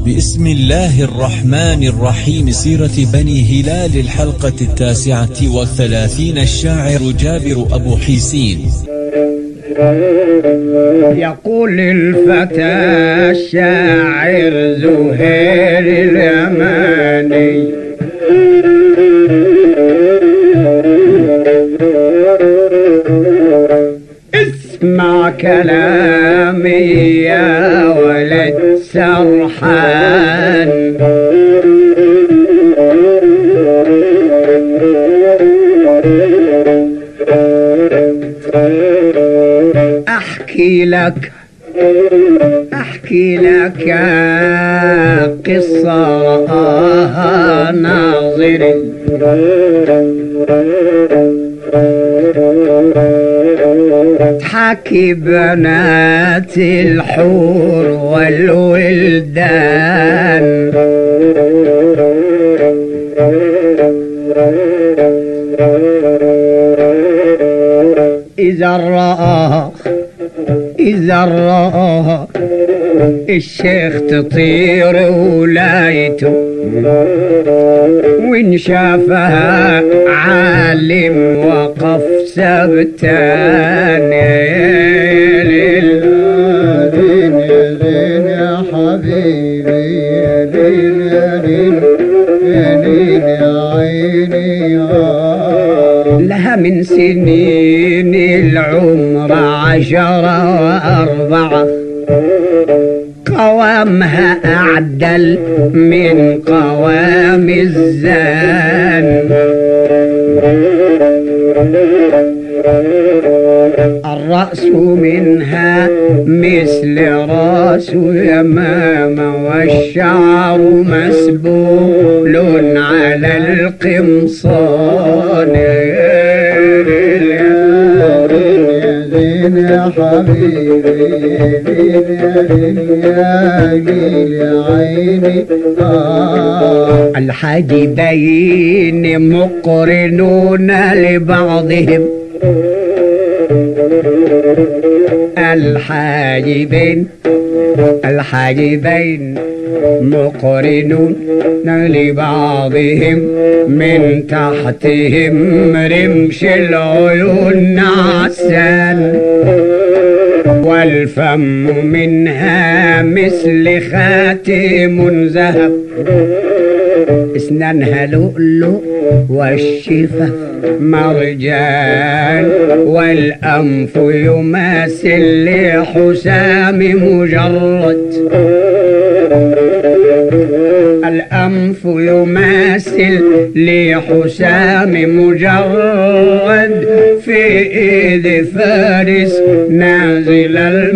بسم الله الرحمن الرحيم سيرة بني هلال الحلقة التاسعة والثلاثين الشاعر جابر أبو حيسين يقول الفتى الشاعر زهير اليماني اسمع كلامي يا ولد سرحان احكي لك احكي لك قصة رآها ناظري تحكي بنات الحور والولدان إذا رآها إذا رآها الشيخ تطير ولايته وإن شافها عالم وقف سبتان يا ليل يا ليل يا حبيبي يا ليل يا ليل يا ليل يا عيني لها من سنين العمر عشرة وأربعة قوامها أعدل من قوام الزان الرأس منها مثل راس يمامة والشعر مسبول على القمصان يا حبيبي يا جيل يا عيني آه الحاجبين مقرنون لبعضهم الحاجبين الحاجبين مقرنون لبعضهم من تحتهم رمش العيون نعسان والفم منها مثل خاتم ذهب اسنانها لؤلؤ والشفة مرجان والأنف يماثل لحسام مجرد الأنف يماثل لحسام مجرد في إيد فارس نازل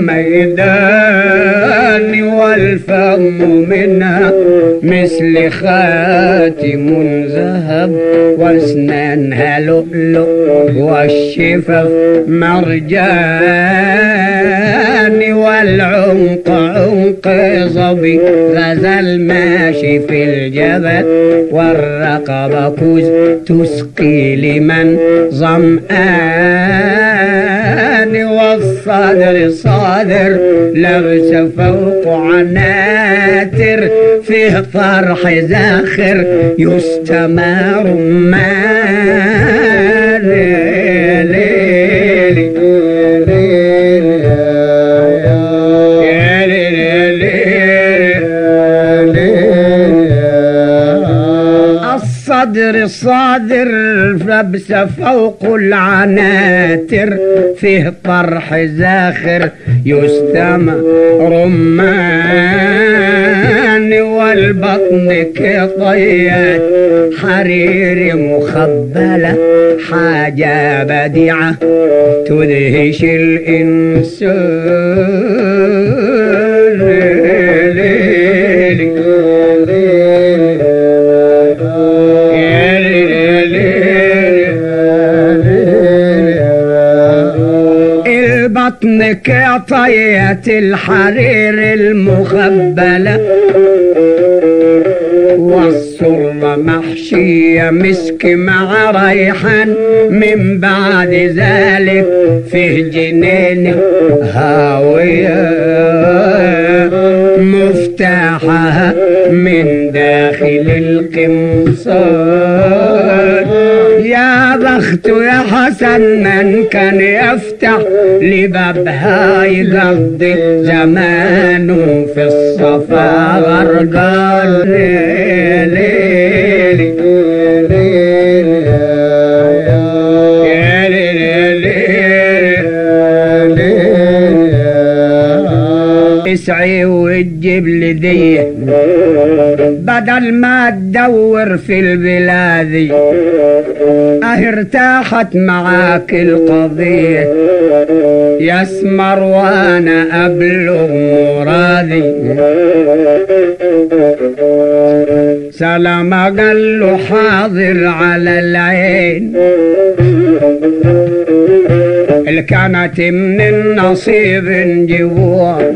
الميدان والفم منها مثل خاتم ذهب واسنانها لؤلؤ والشفف مرجان والعنق عنق ظبي غزل ماشي في الجبل والرقبة كوز تسقي لمن ظمآن والصدر صادر لبس فوق عناتر فيه طرح زاخر يستمر ما الصدر صادر لبس فوق العناتر فيه طرح زاخر يستمع رمان والبطن كطيات حرير مخبلة حاجة بديعة تدهش البطن كطية الحرير المخبلة والصرمة محشية مسك مع ريحان من بعد ذلك فيه جنين هاوية مفتاحها بابها من داخل القمصان يا بخت يا حسن من كان يفتح لبابها يقضي زمانه في الصفا غرقان ليلي اسعي وتجيب لي دي بدل ما تدور في البلاد اه ارتاحت معاك القضية يسمر وانا ابلغ مرادي سلام قال له حاضر على العين اللي كانت من النصيب جوار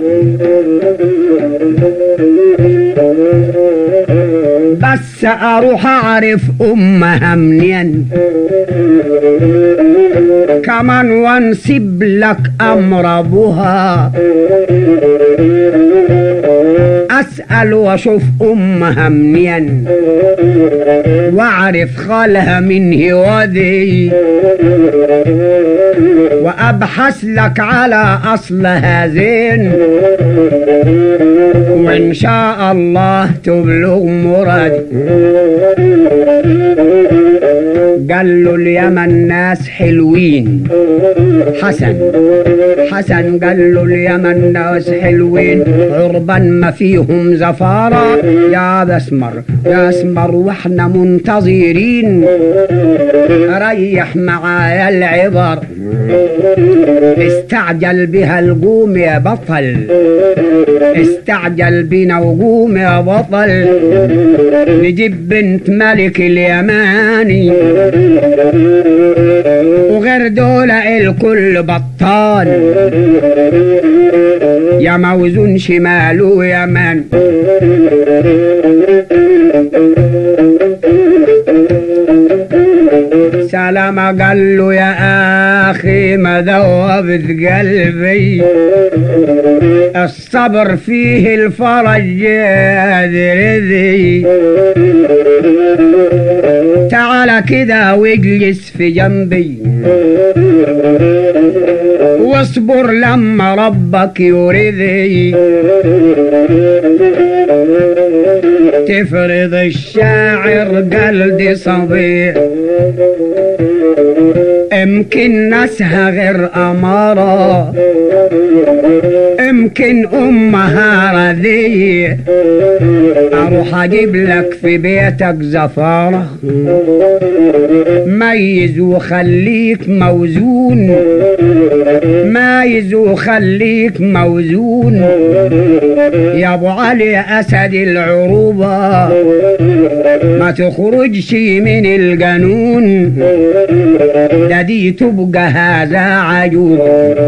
بس اروح اعرف امها منين كمان وانسب لك امر ابوها اسال واشوف امها منين واعرف خالها من هوادي وابحث لك على اصلها زين وان شاء الله تبلغ مرادي قال له اليمن ناس حلوين حسن حسن قال له اليمن ناس حلوين عربا ما فيهم زفارة يا بسمر يا اسمر واحنا منتظرين ريح معايا العبر استعجل بها القوم يا بطل استعجل بنا وقوم يا بطل نجيب بنت ملك اليماني وغير دول الكل بطال يا موزون شماله يمن سلام قال له يا اخي ما ذوبت قلبي الصبر فيه الفرج يا ذي تعال كده واجلس في جنبي واصبر لما ربك يرضي تفرض الشاعر قلبي صبي يمكن ناسها غير أمارة يمكن أمها رذية أروح أجيب لك في بيتك زفارة ميز وخليك موزون مايز وخليك موزون يا ابو علي اسد العروبة ما تخرجش من الجنون ده دي تبقى هذا عجوب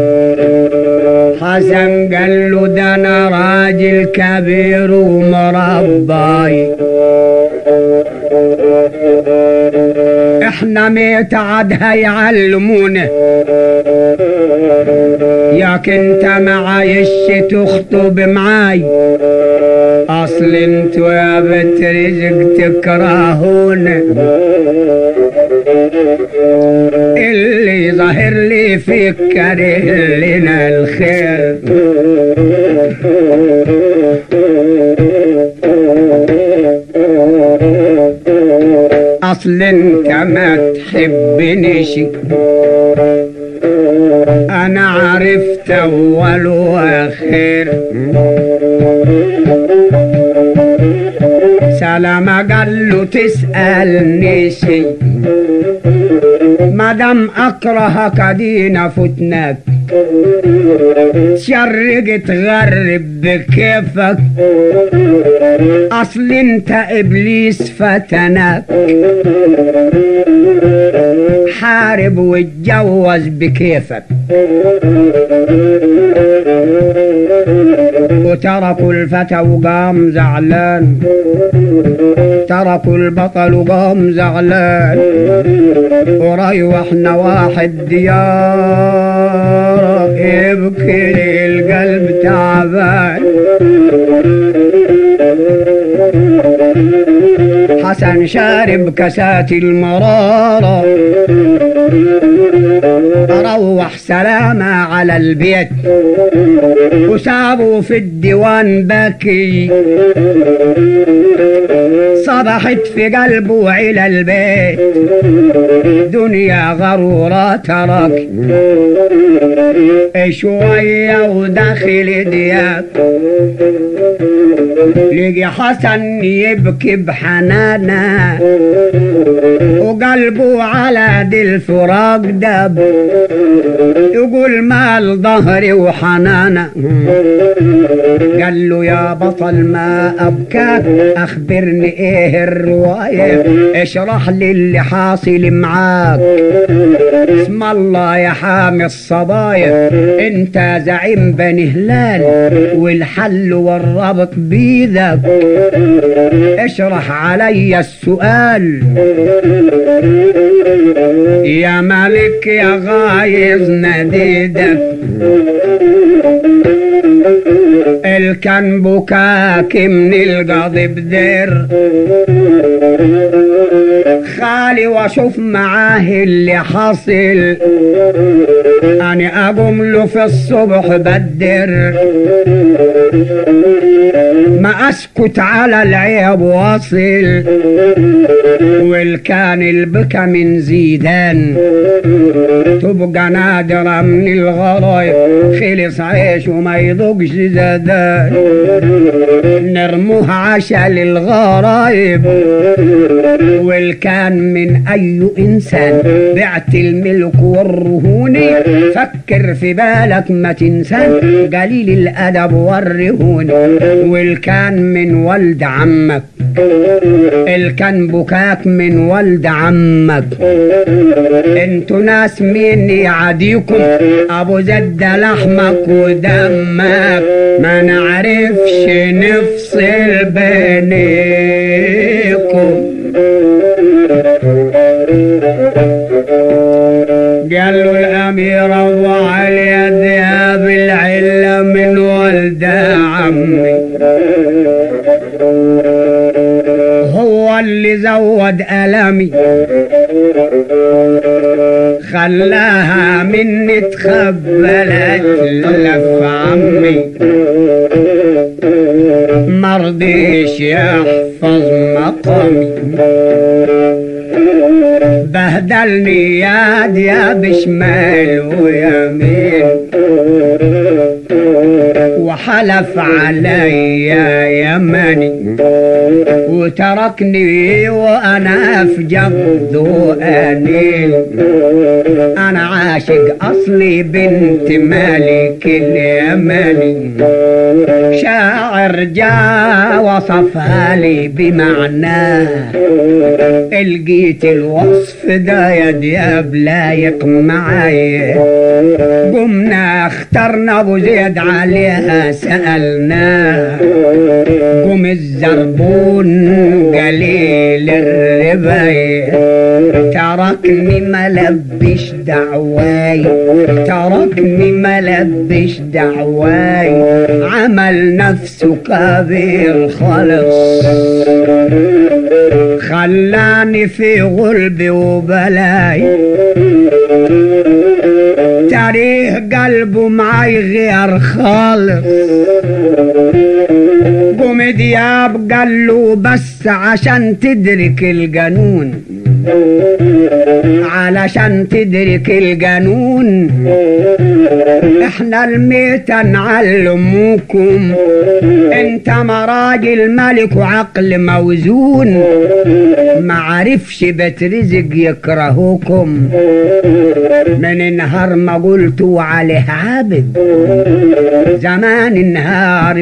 حسن قال له ده انا راجل كبير ومرباي احنا ميت عاد هيعلمونا ياك انت معايش تخطب معاي اصل انتوا يا بنت رزق تكرهونا اللي ظاهر لي فيك كاره لنا الخير اصل انت ما تحبنيش انا عرفت اول واخر سلام قال له تسألني شي مادام اكرهك دينا فتناك تشرق تغرب بكيفك اصل انت ابليس فتنك حارب واتجوز بكيفك وتركوا الفتى وقام زعلان تركوا البطل وقام زعلان وريحنا واحد ديار يبكي لي القلب تعبان حسن شارب كاسات المرارة روح سلامة على البيت وسابه في الديوان باكي صبحت في قلبه على البيت دنيا غرورة ترك شوية وداخل دياب لقي حسن يبكي بحنانه وقلبه على دي الفراق دب يقول مال ظهري وحنانه قال له يا بطل ما ابكاك اخبرني ايه الروايه اشرح لي اللي حاصل معاك اسم الله يا حامي الصبايا انت زعيم بني هلال والحل والربط بيدك اشرح علي السؤال يا ملك يا غايز نديدك الكن بكاك من الغضب دير خالي واشوف معاه اللي حصل انا اقوم له في الصبح بدر ما اسكت على العيب واصل والكان البكى من زيدان تبقى نادرة من الغرايب خلص عيش وما يذوقش زادان نرموه عشا للغرايب والكان من أي إنسان بعت الملك والرهوني فكر في بالك ما تنسان قليل الأدب والرهوني والكان من ولد عمك الكان بكاك من ولد عمك انتوا ناس مين يعديكم ابو زد لحمك ودمك ما نعرفش نفصل بينيكم قال له الامير وضع اليد يا بالعله من ولد عمي هو اللي زود ألمي خلاها مني تخبلت لف عمي مرضيش يحفظ مقامي بهدلني ياد يا بشمال ويمين وحلف علي يمني وتركني وانا في جبض انين انا عاشق اصلي بنت ملك اليمني شاعر جا وصفها لي بمعناه لقيت الوصف ده يا دياب لايق معايا قمنا اخترنا ابو زيد عليها سألناه قم الزربون قليل الرباية تركني ملبش دعواي تركني ملبش دعواي عمل نفسه كبير خلص خلاني في غلبي وبلاي تاريخ قلبه معي غير خالص قوم دياب قال له بس عشان تدرك الجنون علشان تدرك الجنون احنا الميتة نعلموكم انت مراجل ملك وعقل موزون معرفش بترزق يكرهوكم من النهار ما قلتوا عليه عابد زمان النهار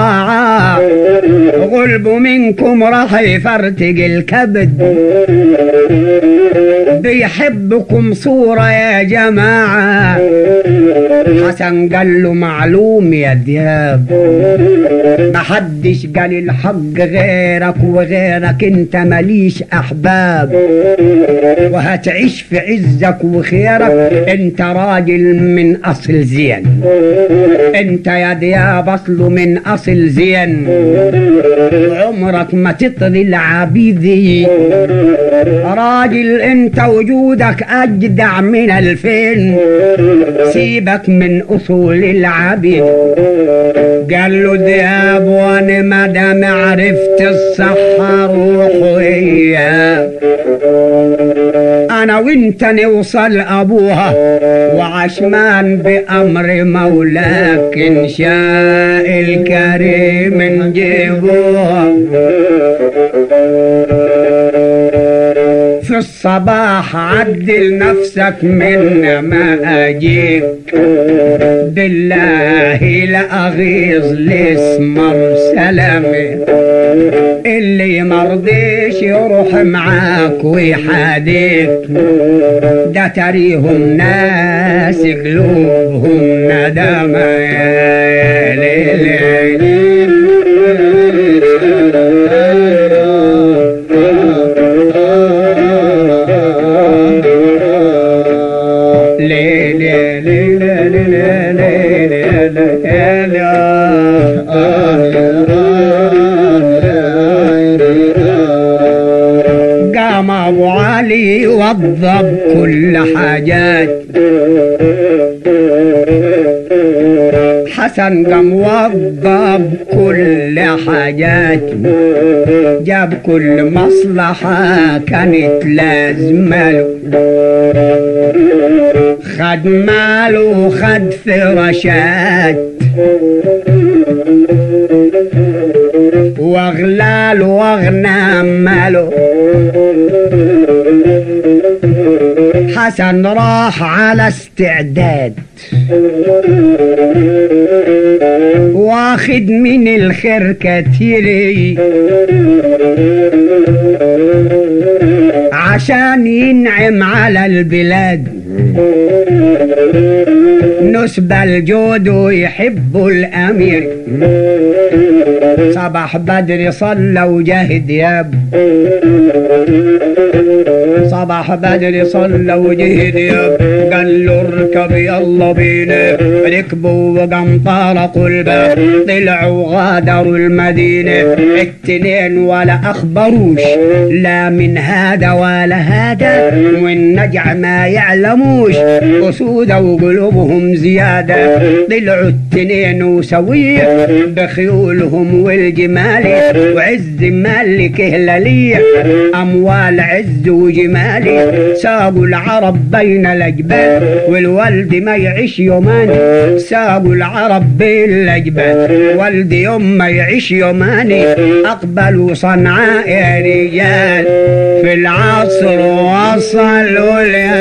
الوضاعة غلب منكم راح يفرتق الكبد بيحبكم صورة يا جماعة حسن قال له معلوم يا دياب محدش قال الحق غيرك وغيرك انت ماليش احباب وهتعيش في عزك وخيرك انت راجل من اصل زين انت يا دياب اصله من اصل زين عمرك ما تطري العبيدي راجل انت وجودك اجدع من الفين سيبك من اصول العبيد قال له دياب وانا ما دام عرفت الصحة روح وياه انا وانت نوصل ابوها وعشمان بامر مولاك ان شاء الكريم نجيبوها في الصباح عدل نفسك من ما اجيك بالله لا اغيظ لاسمر سلامي اللي مرضيش يروح معاك ويحاديك ده تريهم ناس قلوبهم ندامة يا ليل قام ابو علي وضب كل حاجات حسن قام وضب كل حاجات جاب كل مصلحة كانت لازمة له خد ماله خد فراشات واغلال واغنام ماله حسن راح على استعداد واخد من الخير كتير عشان ينعم على البلاد نسب الجود ويحب الامير صباح بدر صلى وجاهد ياب صباح بدر صلى وجهد ياب قال له اركب يلا بينا ركبوا وقام طارقوا الباب طلعوا غادروا المدينة التنين ولا أخبروش لا من هذا ولا هذا والنجع ما يعلموش أسودة وقلوبهم زيادة طلعوا التنين وسوية بخيولهم والجمال وعز مالك هلالية أموال عز وجمالي ساقوا العرب بين الأجبال والولد ما يعيش يومان ساقوا العرب بين الأجبال والد يوم ما يعيش يوماني أقبلوا صنعاء يا رجال في العصر وصلوا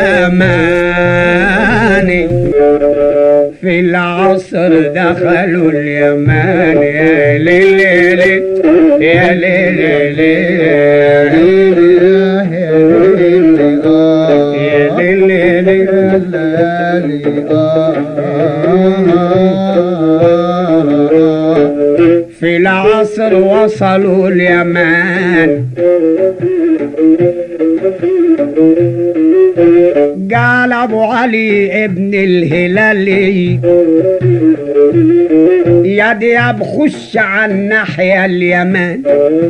اليماني في العصر دخلوا اليمان يا ليل يا ليل في العصر وصلوا اليمان قال ابو علي ابن الهلالي يا دياب خش على الناحية اليمن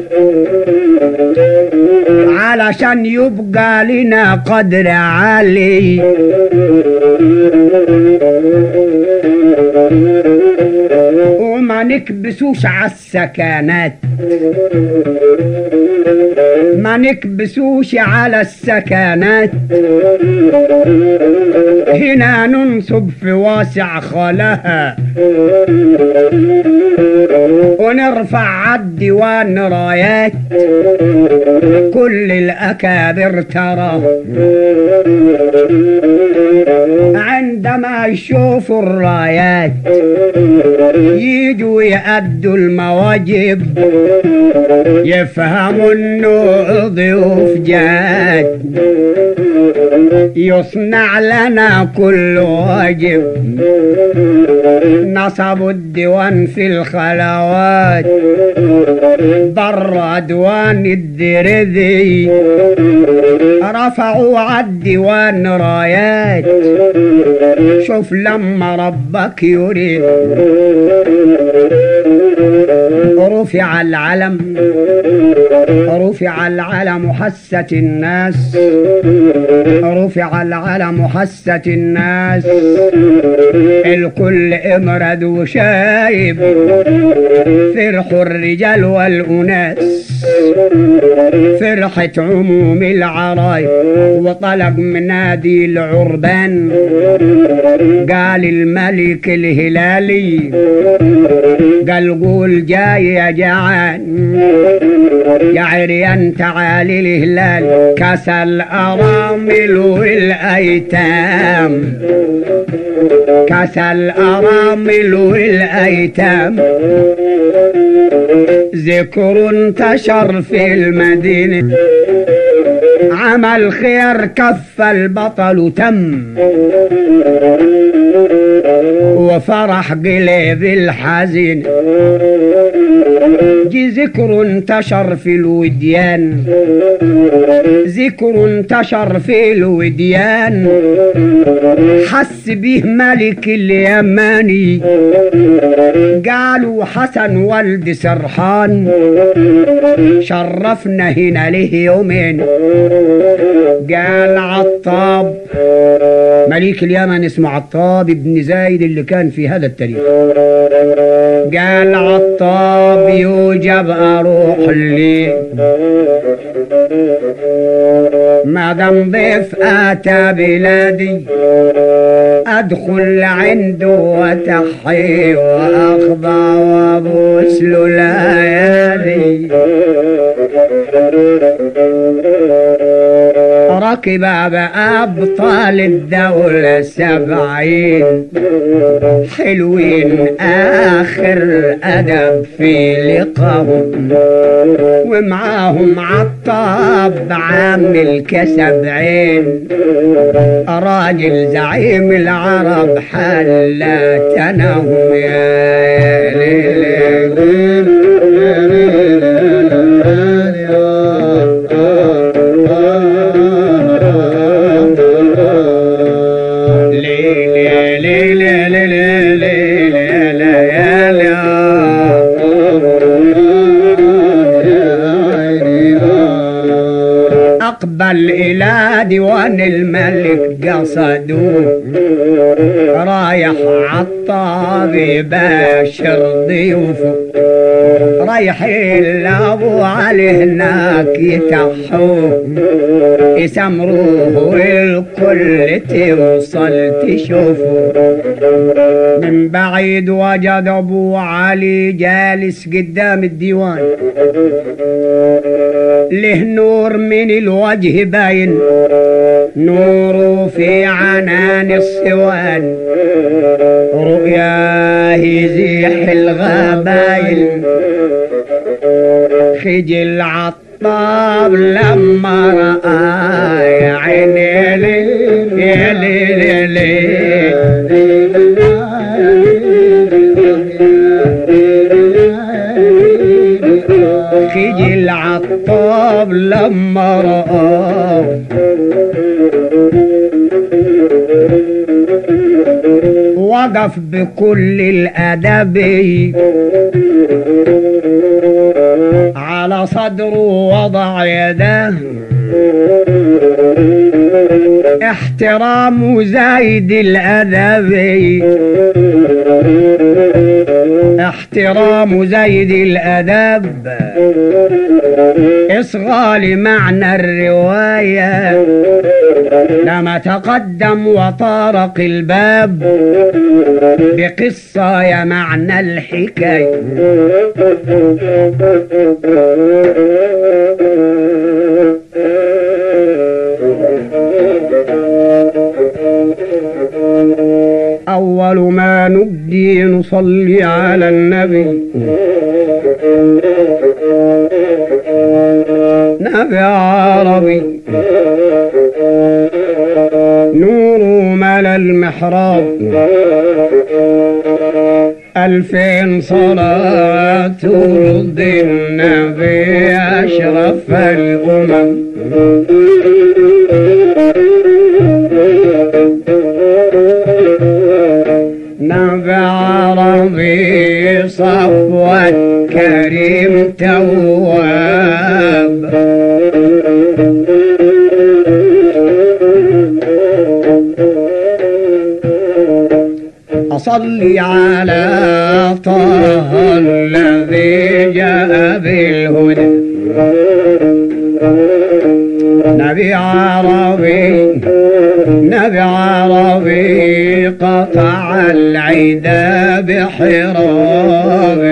علشان يبقى لنا قدر عالي وما نكبسوش على السكانات ما نكبسوش على السكانات هنا ننصب في واسع خلاها ونرفع عالديوان رايات كل الأكابر ترى عندما يشوفوا الرايات يجوا ويأدوا المواجب يفهموا انه ضيوف جاد يصنع لنا كل واجب نصبوا الديوان في الخلوات بر ديوان الدردي رفعوا عالديوان رايات شوف لما ربك يريد رفع العلم رفع العلم حست الناس رفع العلم حست الناس الكل امرد وشايب فرحوا الرجال والأناس فرحة عموم العرايب وطلق منادي العربان قال الملك الهلالي قال قول جاي يا جعان يا عريان تعالي الهلال كسى الأرامل والأيتام كسى الأرامل والأيتام ذكر انتشر في المدينة عمل خير كف البطل تم وفرح قلب الحزين جي ذكر انتشر في الوديان ذكر انتشر في الوديان حس به ملك اليماني قالوا حسن ولد سرحان شرفنا هنا له يومين قال عطاب ملك اليمن اسمه عطاب بن زايد اللي كان في هذا التاريخ قال عطاب يوجب اروح لي ما دام ضيف اتى بلادي ادخل عنده وتحي واخضع وابوس له ليالي ركب بأبطال الدولة سبعين حلوين آخر أدب في لقاهم ومعاهم عطاب عامل كسبعين راجل زعيم العرب حلتنهم يا أقبل إلى ديوان الملك قصدوه رايح عطاب يباشر ضيوفه رايحين لابو علي هناك يتحوه يسمروه والكل توصل تشوفه من بعيد وجد ابو علي جالس قدام الديوان له نور من الوجه باين نوره في عنان الصوان رؤياه يزيح الغبايل خجل عطاب لما رأى يا عيني ليل يا ليل يا ليل خجل عطاب لما رآه وقف بكل الأدب على صدره وضع يده احترام زايد الأدب احترام زايد الأدب اصغى لمعنى الرواية لما تقدم وطارق الباب بقصة يا معنى الحكاية أول ما نبدي نص صلي على النبي نبي عربي نور ملا المحراب ألفين صلاة ترضي النبي أشرف الأمم نبي عربي صفوة كريم تواب أصلي على طه الذي جاء بالهدى نبي عربي نبي عربي قطع العدا بحراب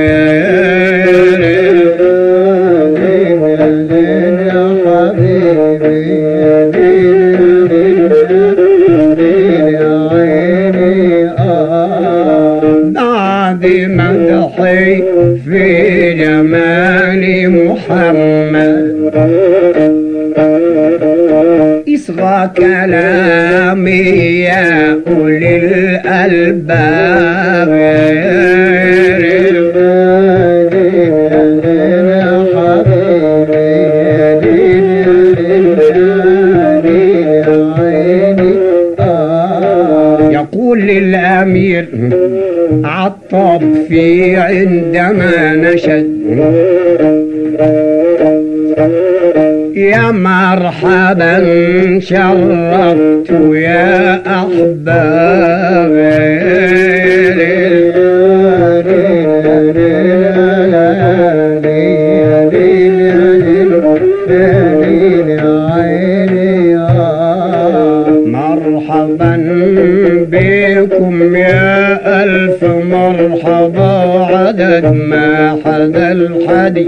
بعد مدحي في جمال محمد اصغى كلامي يا أولي الألباب يقول للأمير عطب في عندما نشد يا مرحبا شرفت يا أحباب مرحبا بكم يا ألف مرحبا عدد ما حدا الحدي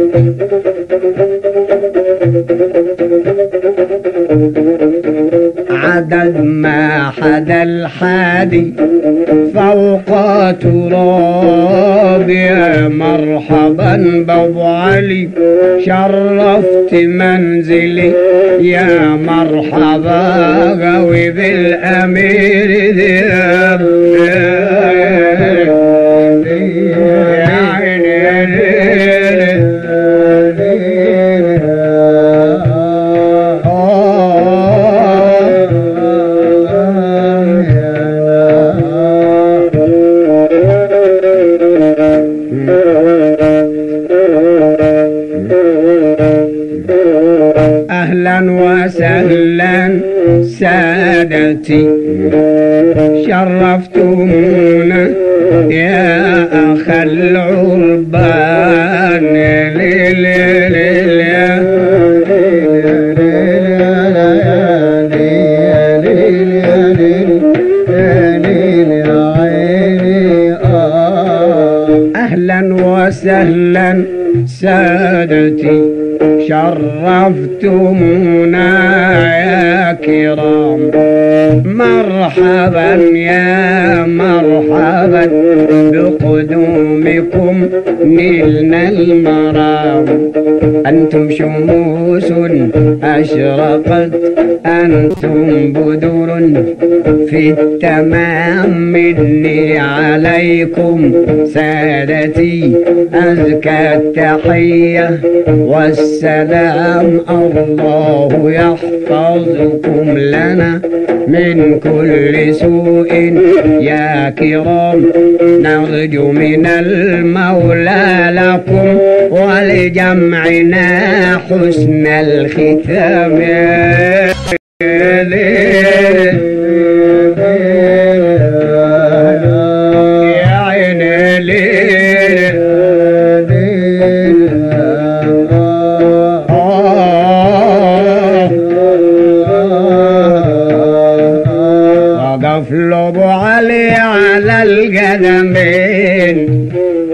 عدد ما حدا الحادي فوق تراب يا مرحبا بابو علي شرفت منزلي يا مرحبا غوي بالامير ذياب يا عيني أهلا وسهلا سادتي شرفتمونا يا أخ العربان ليل ليل أهلا وسهلا سادتي شرفتمونا يا كرام مرحبا يا مرحبا بقدومكم نلنا المرام أنتم شموس أشرقت أنتم بدر في التمام مني عليكم سادتي أزكى التحية والسلام الله يحفظكم لنا من كل سوء يا كرام نرجو من المولى لكم ولجمعنا حسن الختام يا عيني ليه وقف له ابو علي على القدمين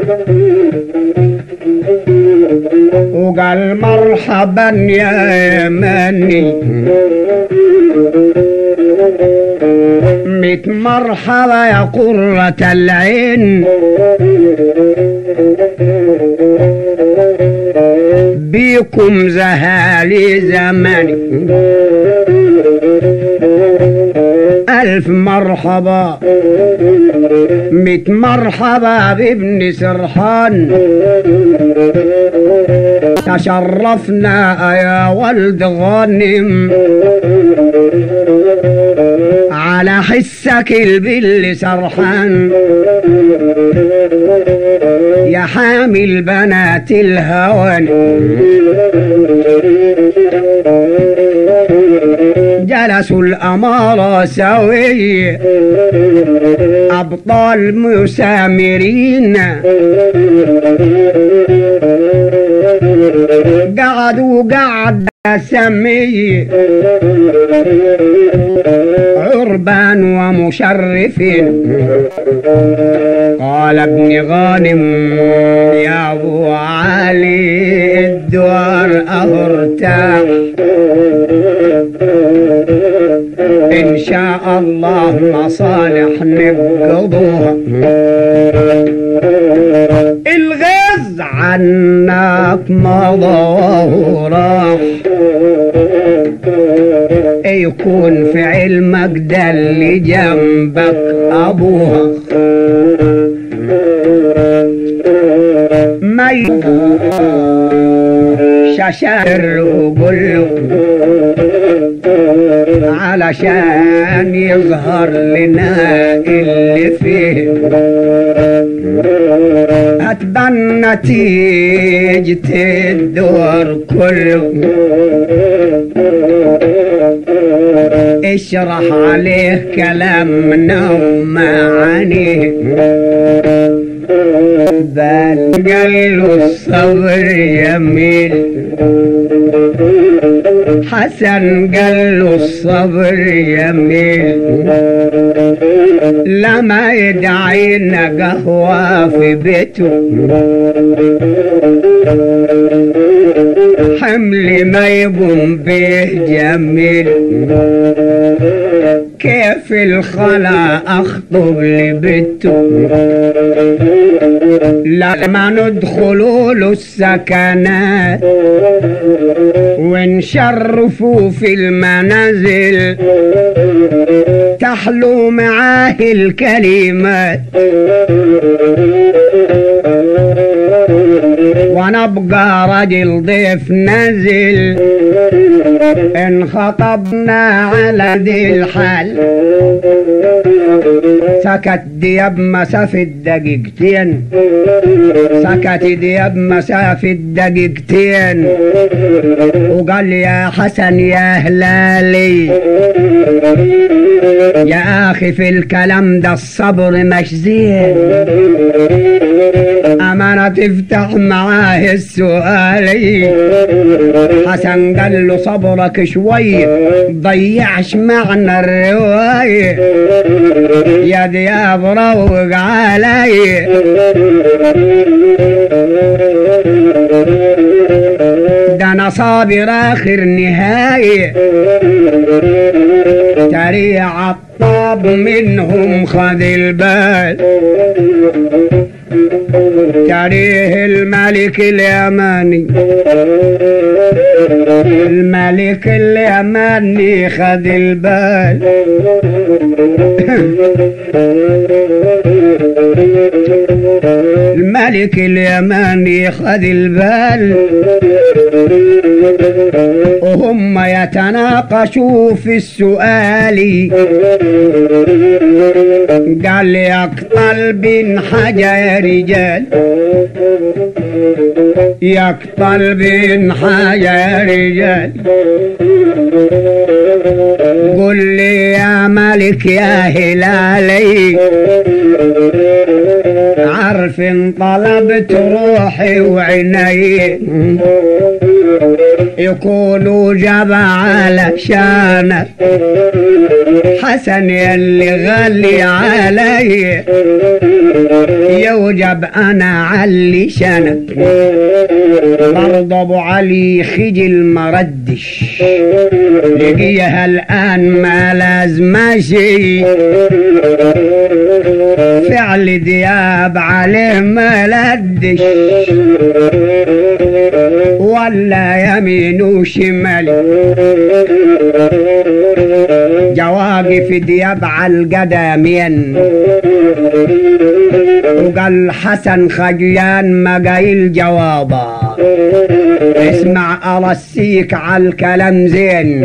وقال مرحبا يا يمني قالت مرحبا يا قرة العين بيكم زهالي زماني ألف مرحبا ميت مرحبا بابن سرحان تشرفنا يا ولد غانم على حسك البل سرحان يا حامل بنات الهوان جلسوا الأمارة سوي أبطال مسامرين قعدوا قعد سمي عربان ومشرفين قال ابن غانم يا ابو علي الدوار ارتاح ان شاء الله مصالح نقضوها الغز عنك مضى وراح يكون في علمك ده اللي جنبك ابوها ما ششر وقول علشان يظهر لنا اللي فيه هتبان نتيجة الدور كله اشرح عليه كلامنا ومعانيه بل قال له الصبر يميل حسن قال له الصبر يميل لما يدعينا قهوة في بيته حمل ما يقوم به جميل كيف الخلا اخطب لبيته لما ندخلوا له السكنات ونشرفوا في المنازل تحلو معاه الكلمات ونبقى رجل ضيف نزل ان خطبنا على ذي الحال سكت دياب مسافة دقيقتين سكت دياب مسافة دقيقتين وقال يا حسن يا هلالي يا اخي في الكلام ده الصبر مش زين امانة تفتح معاه السؤالي حسن قال له صبرك شوي ضيعش معنى الرواية يا دياب روق علي ده انا صابر اخر نهاية تريع الطاب منهم خذ البال تريه الملك اليماني الملك اليماني خذ البال الملك اليماني خذ البال وهم يتناقشوا في السؤال قال يقتل بن حجر يا رجال يقتل بن حجر يا رجال قل لي يا ملك يا هلالي عرف ان طلبت روحي وعيني يقولوا جاب على شانك حسن يلي غالي علي يوجب انا علي شانك برضه ابو علي خجل مردش لقيها الان ما لازماشي فعل دياب عليه ما لدش ولا يمين وشمال جواقف دياب على القدمين وقال حسن خجلان ما قايل جوابا اسمع ارسيك على الكلام زين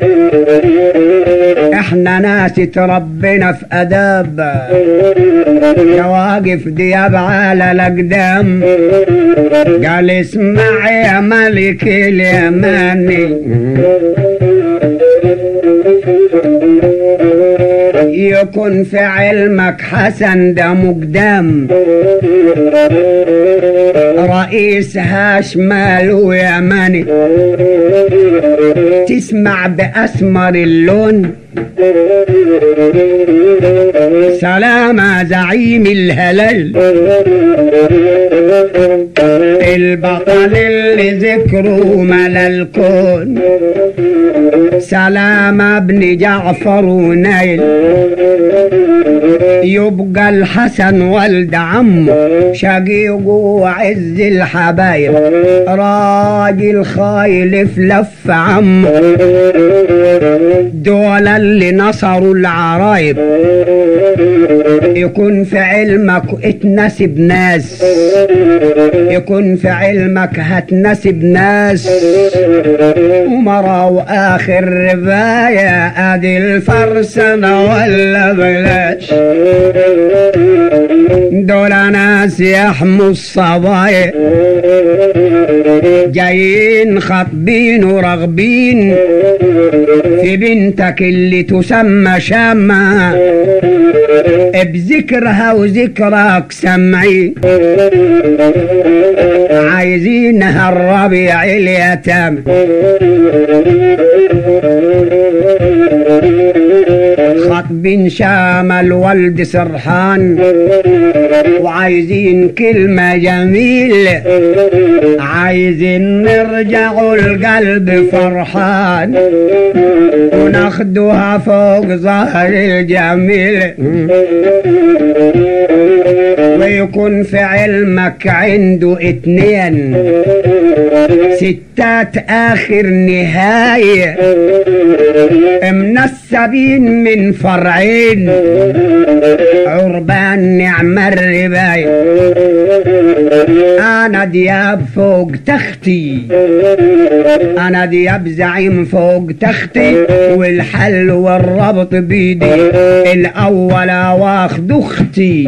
احنا ناس تربينا في اداب جواقف دياب على الاقدام قال اسمع يا ملك اليماني يكن في علمك حسن ده مقدام رئيس هاشمال ويماني تسمع بأسمر اللون سلام زعيم الهلال البطل اللي ذكره ملا الكون سلام ابن جعفر ونايل يبقى الحسن ولد عمه شقيق وعز الحبايب راجل خايل في لف عمه دول اللي نصروا العرايب يكون في علمك اتنسب ناس يكون في علمك هتنسب ناس ومرة واخر رباية ادي الفرسنة ولا بلاش دول ناس يحموا الصبايا جايين خاطبين ورغبين في بنتك اللي تسمى شامة بذكرها وذكرك سمعين عايزينها الربيع اليتامى خطب شام الولد سرحان وعايزين كلمة جميلة عايزين نرجع القلب فرحان وناخدوها فوق ظهر الجميل ويكون في علمك عنده اتنين ستات اخر نهاية منسبين من فرعين عربان نعم الرباية انا دياب فوق تختي انا دياب زعيم فوق تختي والحل والربط بيدي الاول واخد اختي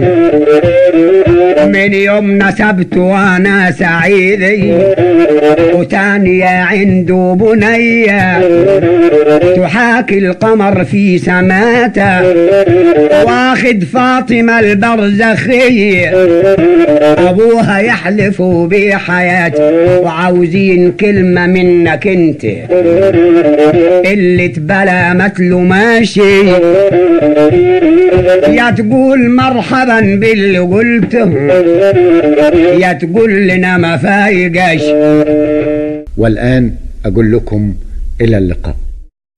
من يوم نسبت وانا سعيدي وتانية عنده بنية تحاكي القمر في سماته واخد فاطمة البرزخية ابوها يحلف بحياتي وعاوزين كلمة منك انت اللي تبلا مثله ماشي يا تقول مرحبا باللي قلته يا تقول لنا ما فايقاش والآن أقول لكم إلى اللقاء